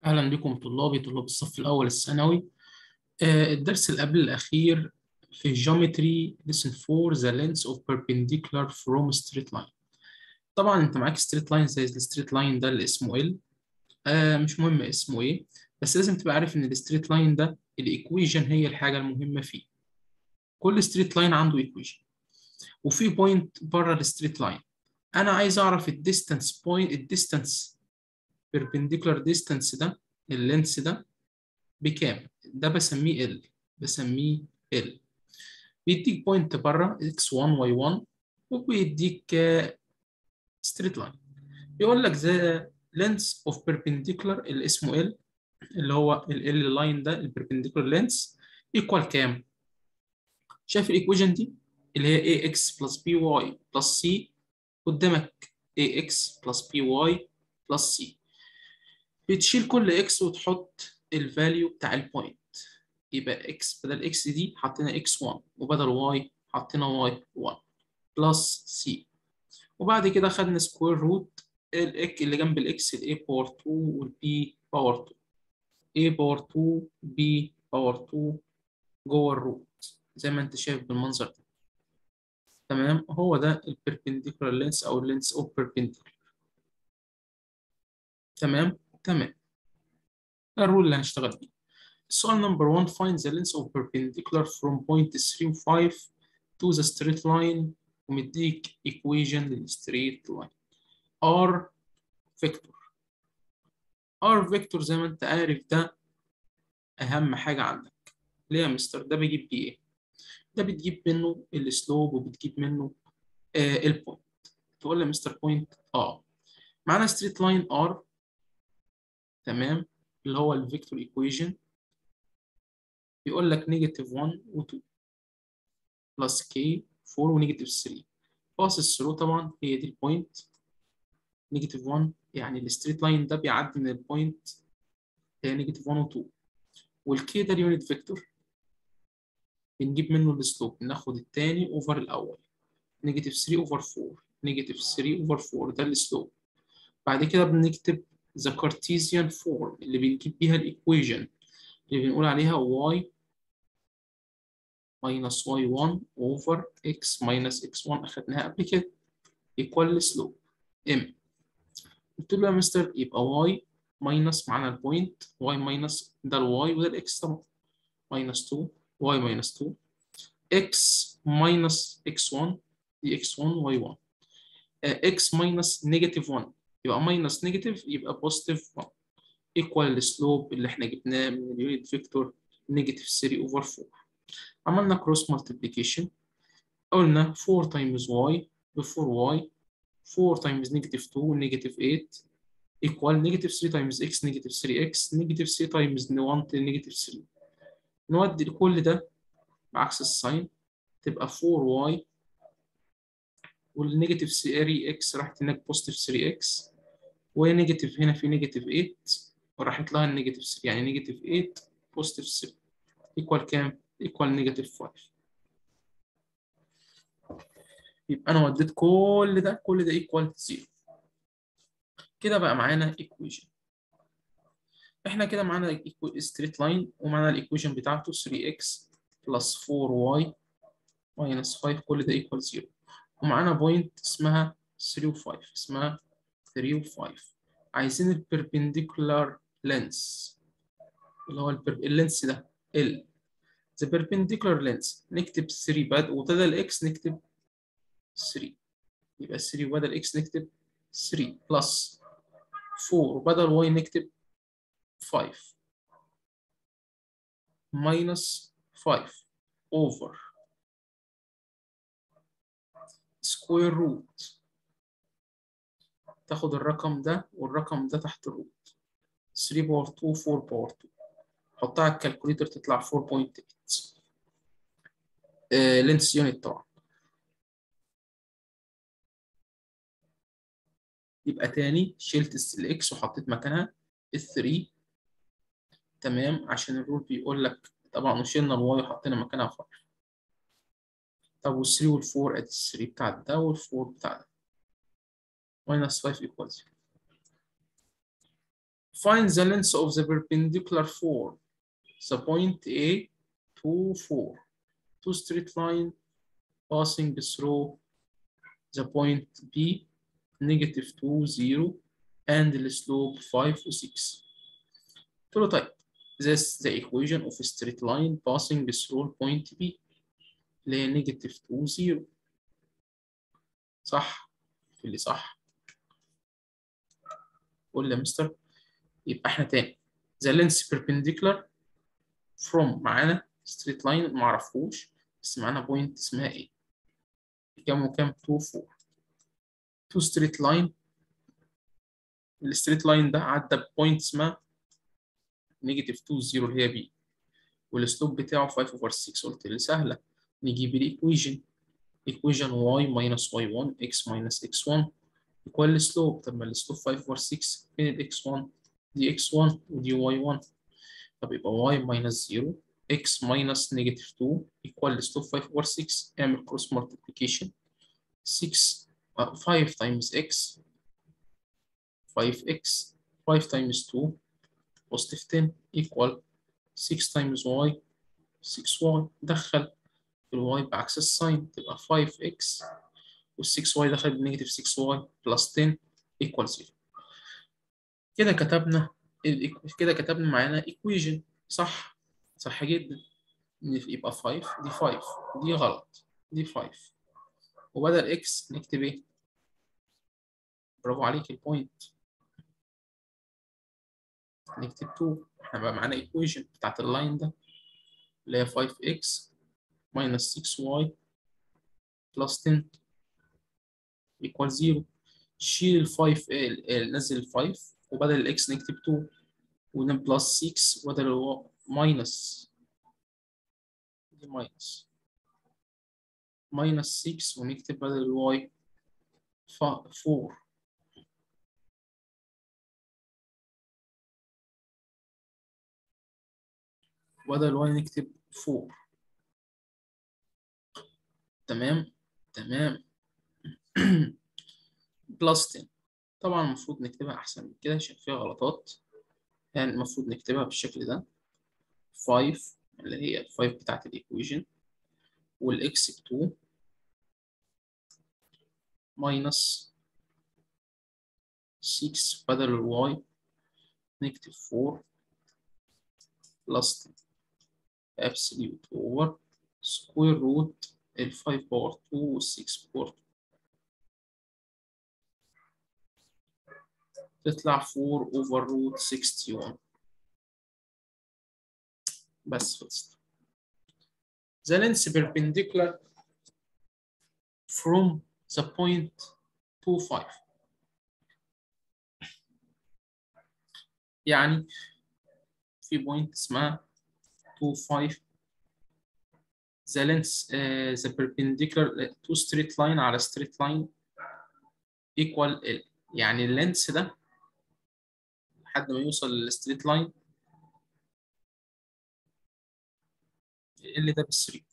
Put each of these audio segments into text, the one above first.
أهلا بكم طلابي طلاب الصف الأول الثانوي آه، الدرس اللي قبل الأخير في Geometry Lesson 4 The length of perpendicular from straight line طبعا أنت معاك straight line زي الستريت لاين ده اللي اسمه L آه مش مهم اسمه إيه بس لازم تبقى عارف إن الستريت لاين ده الإيكويجن هي الحاجة المهمة فيه كل ستريت لاين عنده إيكويجن وفي بوينت بره الستريت لاين أنا عايز أعرف الديستانس بوينت الديستانس perpendicular distance ده اللينس ده بكام؟ ده بسميه L بسميه L بيديك بوينت بره x1 y1 وبيديك ستريت لاين بيقول لك the length of perpendicular اللي اسمه L اللي هو ال L لاين ده البربنديكولار لينس equal كام؟ شايف الايكويشن دي اللي هي ax plus by plus c قدامك ax plus by plus c بتشيل كل اكس وتحط الفاليو بتاع البوينت يبقى اكس بدل اكس دي حطينا اكس 1 وبدل واي حطينا واي 1 بلس سي وبعد كده خدنا سكوير روت الاك اللي جنب الاكس الاي باور 2 والبي باور 2 اي باور 2 بي باور 2 جوه الروت زي ما انت شايف بالمنظر ده تمام هو ده البربنديكولار لينس او اللينس اوف بيربنديكولار تمام تمام الرول اللي هنشتغل بيه السؤال نمبر 1 find the length of perpendicular from point 3 و 5 to the straight line ومديك equation للstraight line R vector R vector زي ما انت عارف ده أهم حاجة عندك ليه يا مستر ده بيجيب بيه إيه؟ ده بتجيب منه السلوب وبتجيب منه آه البوينت تقول لي مستر بوينت اه معانا ستريت لاين R تمام اللي هو الفيكتور ايكويشن بيقول لك نيجاتيف 1 و 2 بلس كي 4 ونيجاتيف 3 باصص ثرو طبعا هي دي البوينت نيجاتيف 1 يعني الستريت لاين ده بيعدي من البوينت هي نيجاتيف 1 و 2 والكي ده اليونت فيكتور بنجيب منه السلوب ناخد التاني اوفر الاول نيجاتيف 3 اوفر 4 نيجاتيف 3 اوفر 4 ده السلوب بعد كده بنكتب the Cartesian form اللي بنجيب بيها الإيكويجن اللي بنقول عليها y minus y1 over x minus x1 أخدناها قبل كده equal slope m قلت له يا مستر يبقى y minus معانا البوينت y minus ده ال y وده ال x طبعا minus 2 y minus 2 x minus x1 دي x1 y1 uh, x minus negative 1 يبقى ماينس نيجاتيف يبقى بوزيتيف 1 ايكوال السلوب اللي احنا جبناه من اليونت فيكتور نيجاتيف 3 اوفر 4 عملنا كروس مالتيبليكيشن قلنا 4 تايمز واي ب 4 واي 4 تايمز نيجاتيف 2 نيجاتيف 8 ايكوال نيجاتيف 3 تايمز اكس نيجاتيف 3 اكس نيجاتيف 3 تايمز 1 نيجاتيف 3 نودي كل ده بعكس الساين تبقى 4 واي والنيجاتيف 3 اكس راحت هناك بوزيتيف 3 اكس ونيجاتيف هنا في نيجاتيف 8 وراحت لها النيجاتيف 3 يعني نيجاتيف 8 بوزيتيف 3 ايكوال كام؟ ايكوال نيجاتيف 5 يبقى انا وديت كل ده كل ده ايكوال 0 كده بقى معانا ايكويشن احنا كده معانا ستريت لاين ومعانا الايكويشن بتاعته 3x بلس 4y ماينس 5 كل ده ايكوال 0 ومعانا بوينت اسمها 3 و 5 اسمها 3 و 5 عايزين البربنديكولار لينس اللي هو اللينس ده ال the perpendicular length نكتب 3 بد وبدل اكس نكتب 3 يبقى 3 وبدل اكس نكتب 3 بلس 4 وبدل واي نكتب 5 minus 5 over square root تاخد الرقم ده والرقم ده تحت الروت 3 باور 2 4 باور 2 حطها على الكالكوليتر تطلع 4.8 آه لينس يونت طبعا يبقى تاني شلت الاكس وحطيت مكانها ال 3 تمام عشان الرول بيقول لك طبعا وشلنا الواي وحطينا مكانها 5 طب وال 3 وال 4 ادي ال 3 بتاع ده وال 4 بتاع ده minus 5 equals 0 find the length of the perpendicular for the point A to 4 two straight line passing through the point B negative 2 0 and the slope 5 و 6 قلت له طيب this the equation of a straight line passing through point B اللي هي negative 2 0 صح في اللي صح قول لي يا مستر يبقى احنا تاني the length perpendicular from معانا straight line معرفوش بس معانا point اسمها ايه كام وكام 2 4 2 straight line الستريت لاين ده عدى بوينت اسمها نيجاتيف 2 0 اللي هي بي والسلوب بتاعه 5 اوفر 6 قلت لي سهله نجيب الايكويجن equation y minus y1 x minus x1 equal السلوب طب ما السلوب 5 over 6 فين ال x1 دي x1 ودي y1 طب يبقى y minus 0 x minus negative 2 equal السلوب 5 over 6 اعمل cross multiplication 6 uh, 5 times x 5x 5 times 2 positive 10 equal 6 times y 6y دخل الواي بعكس الساين تبقى 5x وال 6y دخل بنيجاتيف 6y بلس 10 equal 0 كده كتبنا كده كتبنا معانا equation صح صح جدا يبقى 5 دي 5 دي غلط دي 5 وبدل x نكتب ايه؟ برافو عليك البوينت نكتب 2 احنا بقى معانا equation بتاعت اللاين ده اللي هي 5x minus 6y plus 10 equal 0 شيل ال 5 نزل ال 5 وبدل ال x نكتب 2 وهنا بلس 6 وبدل ال minus دي minus minus 6 ونكتب بدل ال y 4 وبدل ال y نكتب 4 تمام تمام بلس 10 طبعا المفروض نكتبها احسن من كده عشان فيها غلطات يعني المفروض نكتبها بالشكل ده 5 اللي هي ال 5 بتاعت الايكويشن والاكس ب 2 ماينس 6 بدل الواي نكتب 4 بلس 10 absolute over square root ال 5 باور 2 وال 6 باور 2 تطلع 4 over root 61 بس خلصت the length perpendicular from the point 2 5 يعني في بوينت اسمها 2 5 the length uh, the perpendicular to straight line على straight line equal L يعني اللينس ده لحد ما يوصل للستريت لاين ال ده بال 3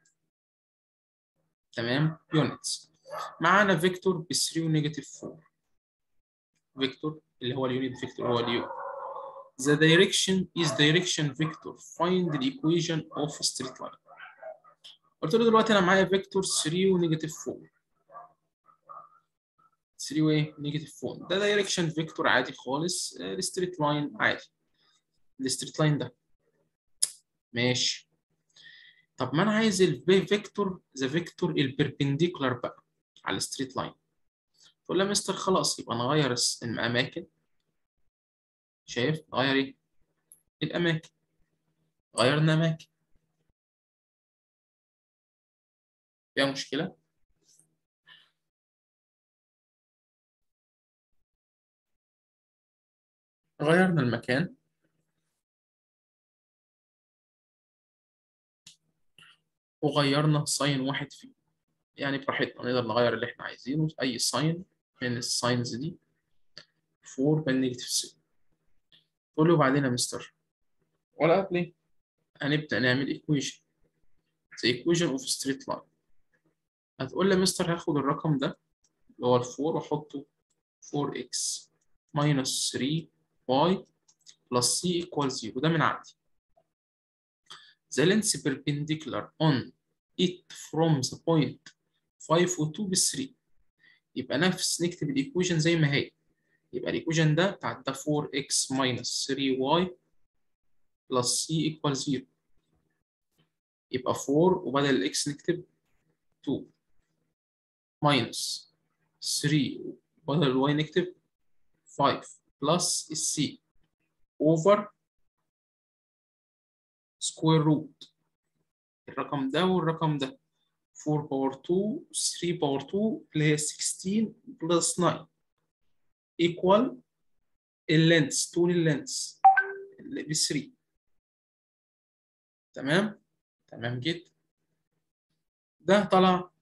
تمام يونتس معانا فيكتور ب 3 ونيجاتيف 4 فيكتور اللي هو اليونت فيكتور هو اليو the direction is direction vector find the equation of straight line قلت له دلوقتي انا معايا فيكتور 3 ونيجاتيف 4 3 وايه نيجاتيف 4 ده دايركشن فيكتور عادي خالص الستريت لاين عادي الستريت لاين ده ماشي طب ما انا عايز الفيكتور ذا فيكتور البربنديكولار بقى على الستريت لاين تقول له يا مستر خلاص يبقى نغير الاماكن شايف نغير ايه الاماكن غيرنا اماكن فيها مشكله غيرنا المكان وغيرنا ساين واحد فيه يعني براحتنا نقدر نغير اللي احنا عايزينه اي ساين من الساينز دي 4 بالنيجاتيف 3 تقول له بعدين يا مستر ولا قبل ايه هنبدأ نعمل ايكويشن the equation of straight line هتقول لي يا مستر هاخد الرقم ده اللي هو ال 4 واحطه 4x minus 3 y plus c equals 0 ده من عندي the length perpendicular on it from the point 5 و 2 ب 3 يبقى نفس نكتب الايكويشن زي ما هي يبقى الايكويشن ده بتاع ده 4x minus 3y plus c equals 0 يبقى 4 وبدل الاكس نكتب 2 minus 3 وبدل الواي نكتب 5 plus السي over square root الرقم ده والرقم ده 4 باور 2 3 باور 2 اللي هي 16 بلس 9 equal اللينس طول اللينس اللي ب 3 تمام تمام جدا ده طلع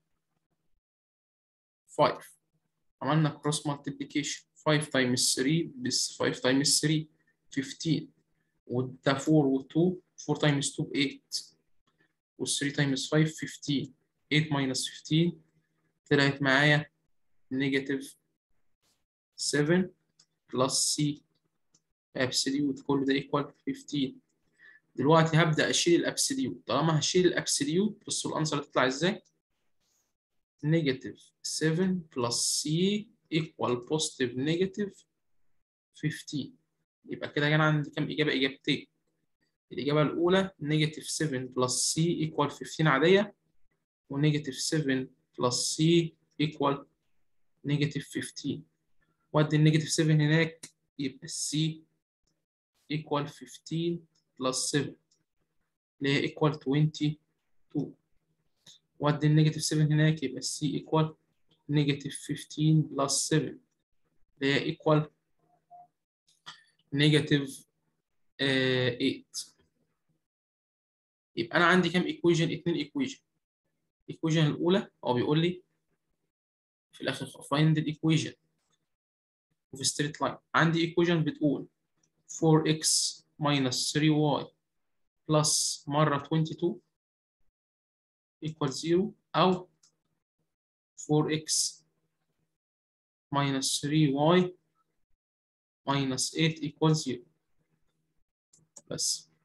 5 عملنا كروس مالتيبليكيشن 5 تايمز 3 بس 5 تايمز 3 15 وده 4 و 2 4 تايمز 2 ب 8 و 3 تايمز 5 15 8 ماينس 15 طلعت معايا نيجاتيف 7 بلس سي ابسوليوت كل ده ايكوال 15 دلوقتي هبدا اشيل الابسوليوت طالما هشيل الابسوليوت بصوا الانسر هتطلع ازاي نيجاتيف 7 بلس سي ايكوال بوزيتيف نيجاتيف 15 يبقى كده كان عندي كام اجابه اجابتين الاجابه الاولى نيجاتيف 7 بلس سي ايكوال 15 عاديه ونيجاتيف 7 بلس سي ايكوال نيجاتيف 15 وادي النيجاتيف 7 هناك يبقى السي ايكوال 15 بلس 7 اللي هي ايكوال 22 وادي النيجاتيف 7 هناك يبقى السي ايكوال نيجاتيف 15 بلس 7 اللي هي ايكوال نيجاتيف 8 يبقى انا عندي كام ايكويجن؟ اتنين ايكويجن الايكويجن الاولى هو بيقول لي في الاخر find the equation of a straight line عندي ايكويجن بتقول 4x minus 3y plus مرة 22 equals 0 أو 4x minus 3y minus 8 equals 0 بس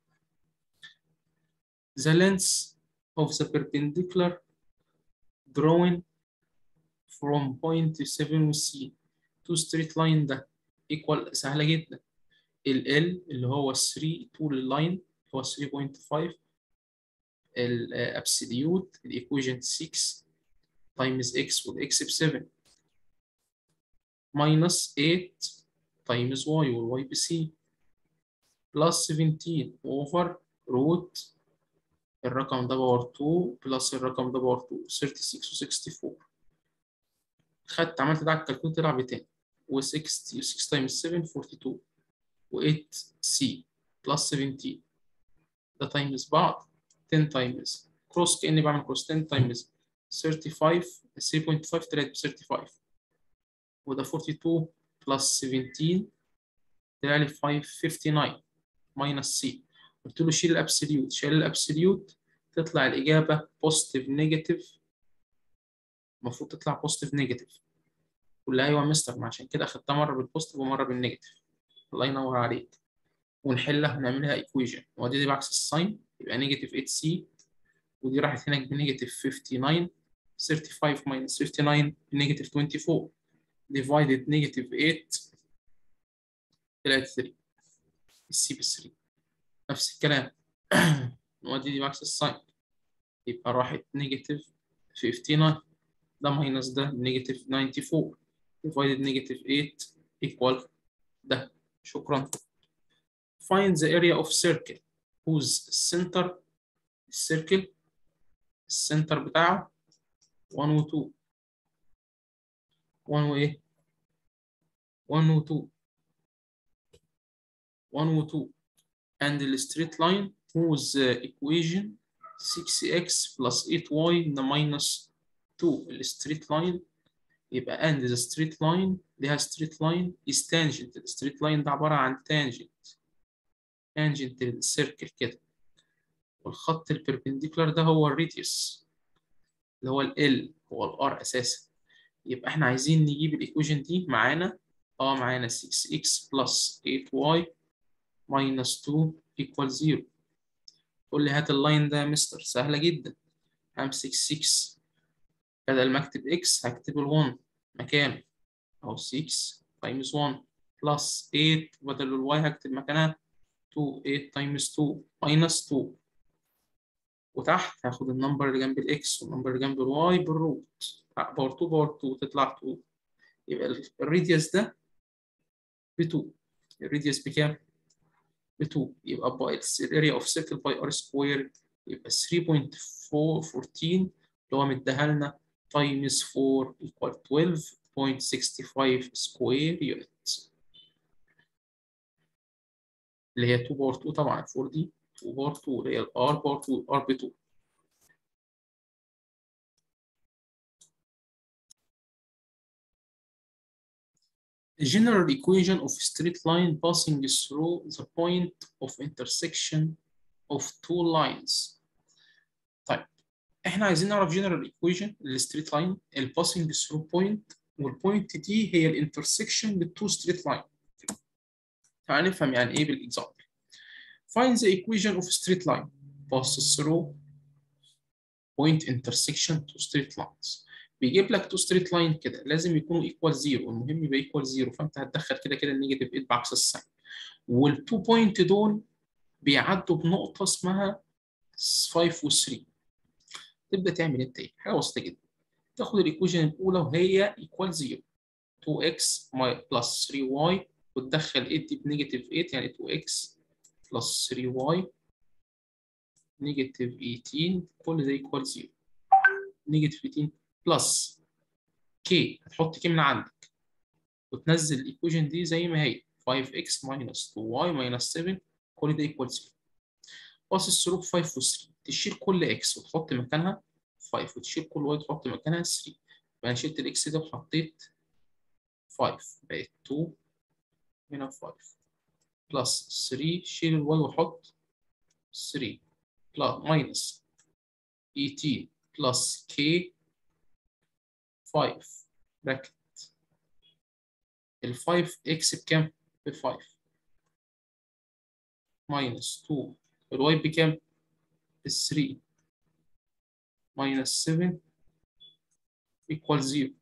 the length of the perpendicular drawing from point 7 و C to straight line ده equal سهلة جدا ال L اللي هو 3 طول اللاين هو 3.5 الابسوليوت الايكويشن 6 تايمز x والاكس ب 7 minus 8 تايمز y والy ب c plus 17 over root الرقم ده باور 2 بلس الرقم ده باور 2 36 و 64 خدت عملت ده على الكالكوليتر طلع ب 10 و 60 6 تايمز 7 42 و 8 سي بلس 17 ده تايمز بعض 10 تايمز كروس كاني بعمل كروس 10 تايمز 35 3.5 طلعت ب 35 وده 42 بلس 17 طلع لي 559 ماينس سي قلت له شيل الابسوليوت شيل الابسوليوت تطلع الاجابه بوزيتيف نيجاتيف المفروض تطلع بوزيتيف نيجاتيف قول لي ايوه يا مستر ما عشان كده اخدتها مره بالبوزيتيف ومره بالنيجاتيف الله ينور عليك ونحلها ونعملها ايكويجن ودي دي بعكس الساين يبقى نيجاتيف 8 سي ودي راحت هناك بنيجاتيف 59 35 minus 59 بنيجاتيف 24 divided نيجاتيف 8 طلعت 3 السي ب 3 نفس الكلام نودي دي بعكس الساين يبقى راحت نيجاتيف 59 ده ماينس ده نيجاتيف 94 divided نيجاتيف 8 equal ده شكرا find the area of circle whose center السيركل السنتر بتاعه 1 و 2 1 و ايه 1 و 2 1 و 2 and the straight line whose equation 6x plus 8y minus 2 الستريت لاين يبقى and the straight line ليها straight line is tangent الستريت لاين ده عبارة عن tangent tangent للسيركل كده والخط البربنديكولار ده هو الراديوس اللي هو ال L هو ال R أساسا يبقى احنا عايزين نجيب الإيكويشن دي معانا اه معانا 6x plus 8y minus 2 equal 0 تقول لي هات اللاين ده يا مستر سهلة جدا همسك 6 بدل ما اكتب x هكتب ال 1 مكانه اهو 6 times 1 plus 8 بدل ال y هكتب مكانها 2 8 times 2 minus 2 وتحت هاخد النمبر اللي جنب الاكس والنمبر اللي جنب الواي بالروت باور 2 باور 2 تطلع 2 يبقى الراديوس ده ب 2 الراديوس بكام؟ ب 2 يبقى باي الاريا اوف سيركل باي ار سكوير يبقى 3.414 اللي هو مديها لنا تايمز 4 ايكوال 12.65 سكوير يونت اللي هي 2 باور 2 طبعا 4 دي 2 باور 2 اللي هي الار باور 2 ار ب 2 The general equation of straight line passing through the point of intersection of two lines. طيب احنا عايزين نعرف general equation للستريت لاين ال passing through point والبوينت دي هي الانترسكشن بالتو ستريت لاين. تعال نفهم يعني ايه بالاكزامبل. Find the equation of straight line passes through point intersection two straight lines. بيجيب لك تو ستريت لاين كده لازم يكونوا ايكوال زيرو المهم يبقى ايكوال زيرو فانت هتدخل كده كده النيجاتيف 8 بعكس الساين والتو بوينت دول بيعدوا بنقطه اسمها 5 و3 تبدا تعمل انت ايه؟ حاجه بسيطه جدا تاخد الايكويشن الاولى وهي ايكوال زيرو 2x بلس 3y وتدخل 8 دي بنيجاتيف 8 يعني 2x بلس 3y نيجاتيف 18 كل ده ايكوال زيرو نيجاتيف 18 بلس كي هتحط كي من عندك وتنزل الايكويشن دي زي ما هي 5x minus 2y minus 7 كل ده ايكوال 0 باصص ثرو 5 و 3 تشيل كل x وتحط مكانها 5 وتشيل كل y وتحط مكانها 3 فانا شلت الاكس ده وحطيت 5 بقت 2 هنا 5 بلس 3 شيل الواي وحط 3 بلس ماينس 18 بلس k 5 براكت ال 5 اكس بكام؟ ب 5 ماينس 2 الواي بكام؟ ب 3 ماينس 7 equal 0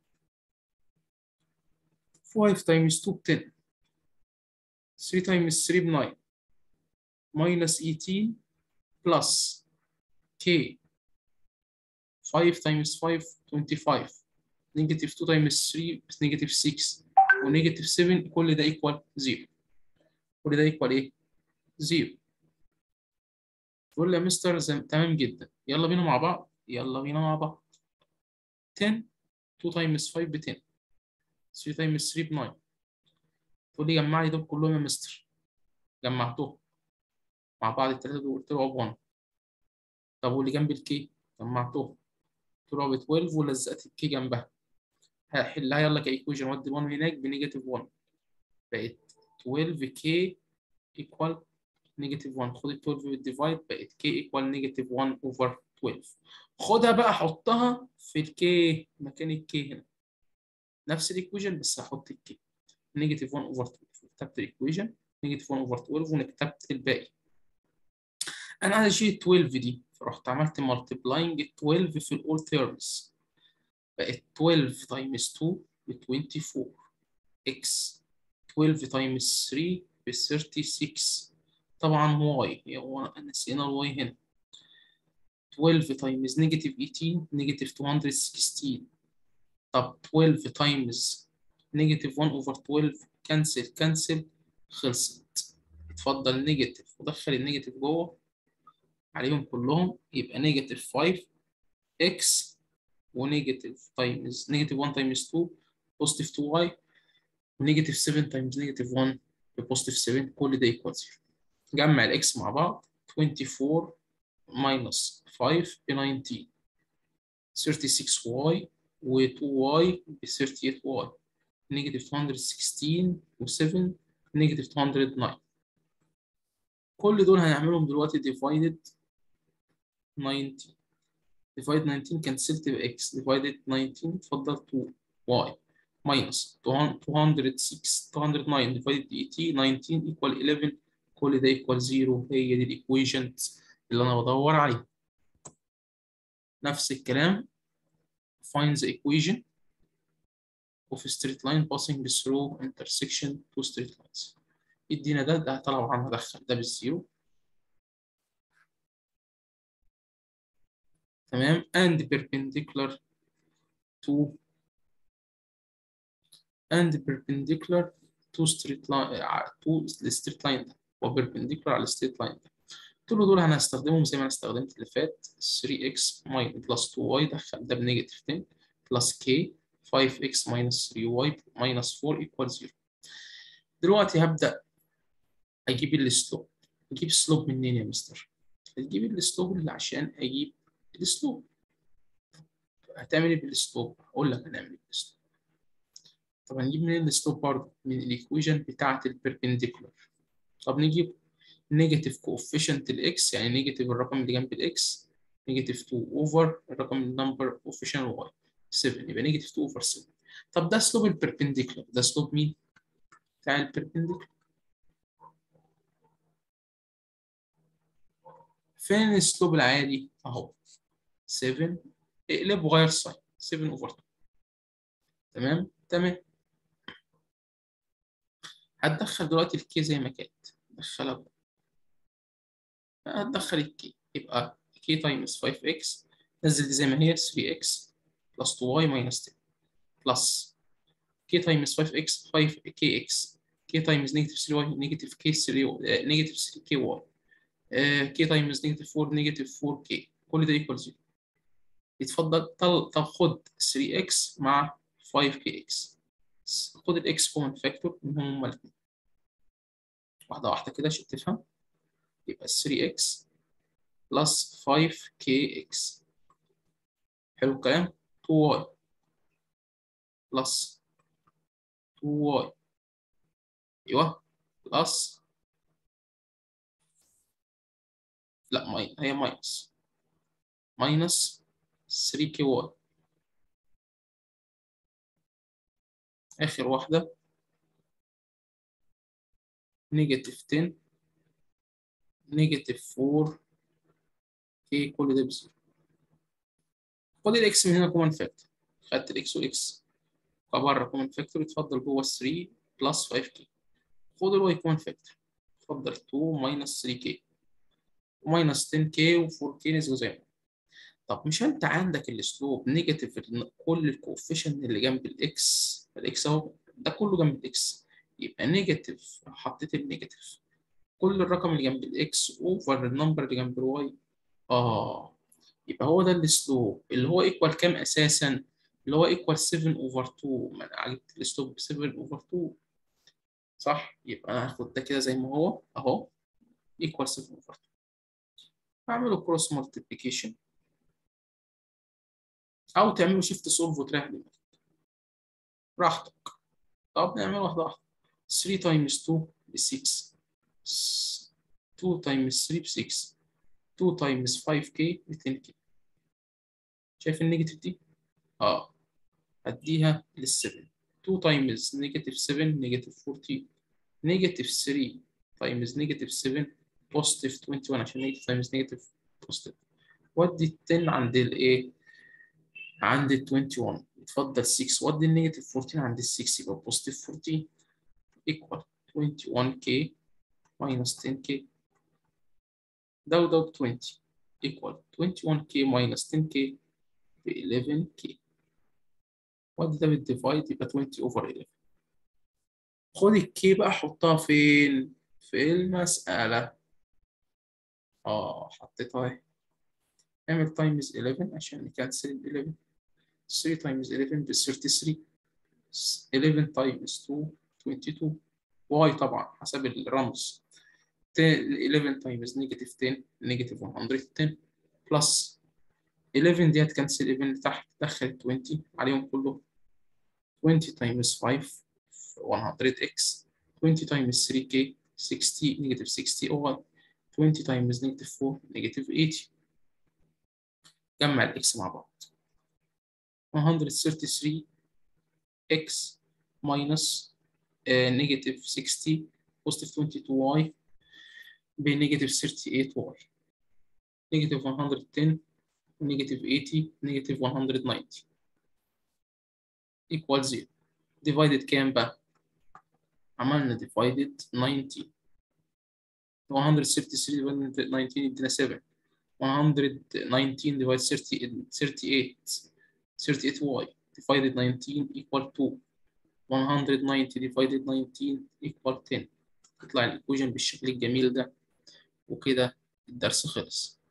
5 times 2 ب 10 3 times 3 ب 9 minus 18 plus k 5 times 5 25 نيجاتيف 2 تايمز 3 نيجاتيف 6 ونيجاتيف 7 كل ده ايكوال 0 كل ده ايكوال ايه؟ 0 تقول لي يا مستر تمام جدا يلا بينا مع بعض يلا بينا مع بعض 10 2 تايمز 5 ب 10 3 تايمز 3 ب 9 تقول لي جمع لي دول كلهم يا مستر جمعتهم مع بعض الثلاثه دول طلعوا ب 1 طب واللي جنب الكي جمعتهم طلعوا ب 12 ولزقت الكي جنبها هحلها يلا كايكويشن ودي 1 هناك بنيجاتيف 1 بقت 12k ايكوال نيجاتيف 1 خد ال 12 بالديفايد بقت k ايكوال نيجاتيف 1 اوفر 12 خدها بقى حطها في الكي مكان الكي هنا نفس الايكويشن بس هحط الكي نيجاتيف 1 اوفر 12 كتبت الايكويشن نيجاتيف 1 اوفر 12 وكتبت الباقي انا عايز اشيل 12 دي فرحت عملت مالتبلاينج 12 في الاول تيرمز بقت 12 تايمز 2 ب 24 x 12 تايمز 3 ب 36 طبعا y هو نسينا الواي هنا 12 تايمز نيجاتيف 18 نيجاتيف 216 طب 12 تايمز نيجاتيف 1 اوفر 12 كنسل كنسل خلصت اتفضل نيجاتيف ودخل النيجاتيف جوه عليهم كلهم يبقى نيجاتيف 5 x ونيجاتيف تايمز نيجاتيف 1 تايمز 2 بوزيتيف 2 y ونيجاتيف 7 تايمز نيجاتيف 1 بوزيتيف 7 كل ده ايكوال 0 جمع الاكس مع بعض 24 minus 5 ب 19 36y و 2y ب 38y نيجاتيف 216 و 7 نيجاتيف 209 كل دول هنعملهم دلوقتي divided 19 divide 19 كنسلت ب x divided 19 اتفضل 2y minus 206 209 divided 80 19 equal 11 كل ده equal 0 هي دي الايكويشن اللي انا بدور عليها نفس الكلام find the equation of a straight line passing through intersection two straight lines يدينا ده ده طبعا هدخل ده بالزيرو تمام and perpendicular to and perpendicular to straight line to straight line ده وperpendicular على straight line ده قلت له دول انا هستخدمهم زي ما انا استخدمت اللي فات 3x plus 2y دخل ده بنيجاتيف 10 plus k 5x minus 3y minus 4 equals 0 دلوقتي هبدأ أجيب السلوب أجيب السلوب منين يا مستر؟ هتجيب السلوب اللي عشان أجيب السلوب هتعمل ايه بالسلوب؟ هقول لك هنعمل ايه بالسلوب طب هنجيب منين السلوب برضه؟ من الإيكويشن بتاعة البربنديكولار طب نجيب نيجاتيف كوفيشنت الإكس يعني نيجاتيف الرقم اللي جنب الإكس نيجاتيف 2 أوفر الرقم النمبر كوفيشنت واي 7 يبقى نيجاتيف 2 اوفر 7 طب ده سلوب البربنديكولار ده سلوب مين؟ بتاع البربنديكولار فين السلوب العادي؟ اهو 7 اقلب وغير ساين 7 اوفر 2 تمام؟ تمام هتدخل دلوقتي الكي زي ما كانت دخلها بقى هتدخل الكي يبقى كي تايمز 5 x نزل دي زي ما هي 3 x plus 2y minus 10 plus k times 5x 5kx k times negative 3y negative k 3 uh, negative 3ky uh, k times negative 4 negative 4k كل ده equal 0 يتفضل طب خد 3x مع 5kx خد الاكس كومن فاكتور منهم هما الاثنين واحدة واحدة كده عشان تفهم يبقى 3x plus 5kx حلو الكلام 2y plus 2y ايوه plus لا ماي هي ماينس ماينس 3ky اخر واحده نيجاتيف 10 نيجاتيف 4 كي كل ده بزيرو خد الاكس من هنا كومن فاكتور خدت الاكس والاكس فبره كومن فاكتور اتفضل جوه 3 بلس 5 كي خد الواي كومن فاكتور اتفضل 2 ماينس 3 كي وماينس 10 كي و4 كي نزلوا زي ما طب مش انت عندك الاسلوب نيجاتيف كل الكوفيشن اللي جنب الاكس الاكس اهو ده كله جنب الاكس يبقى نيجاتيف حطيت النيجاتيف كل الرقم اللي جنب الاكس اوفر النمبر اللي جنب الواي اه يبقى هو ده الاسلوب اللي هو ايكوال كام اساسا اللي هو ايكوال 7 اوفر 2 ما انا جبت الاسلوب ب 7 اوفر 2 صح يبقى انا هاخد ده كده زي ما هو اهو ايكوال 7 اوفر 2 اعمله كروس مالتيبيكيشن او تعملوا شيفت سولف وتريح دماغك براحتك طب نعمل واحده واحده 3 تايمز 2 ب 6 2 تايمز 3 ب 6 2 تايمز 5k ب 10k شايف النيجاتيف دي؟ اه هديها لل 7 2 تايمز نيجاتيف 7 نيجاتيف 14 نيجاتيف 3 تايمز نيجاتيف 7 بوزيتيف 21 عشان نيجاتيف تايمز نيجاتيف بوزيتيف ودي ال 10 عند الايه؟ عند ال 21 اتفضل 6 ودي النيجاتيف 14 عند ال 6 يبقى بوزيتيف 14 equal 21k minus 10k ده وده ب 20 equal 21k minus 10k ب 11k ودي ده بالديفايد يبقى 20 over 11 خد الكي بقى حطها فين؟ في المسألة اه حطيتها اهي اعمل تايمز 11 عشان نكنسل ال 11 3 تايمز 11 ب 33 11 تايمز 2 22 واي طبعا حسب الرمز 11 تايمز نيجاتيف 10 نيجاتيف 110 بلس 11 دي هتكنسل 11 تحت دخل 20 عليهم كلهم 20 تايمز 5 100x 20 تايمز 3k 60 نيجاتيف 60 over 20 تايمز نيجاتيف 4 نيجاتيف 80 جمع الاكس مع بعض 133 x minus نيجاتيف 60 بوزيتيف 22y بنيجاتيف 38y نيجاتيف 110 نيجاتيف 80 نيجاتيف 190 equal 0 divided كام بقى؟ عملنا divided 19 133 divided 19 يدينا 7 119 divided 30 38 38y divided 19 equal 2 190 divided 19 equal 10 تطلع الإيكويشن بالشكل الجميل ده وكده الدرس خلص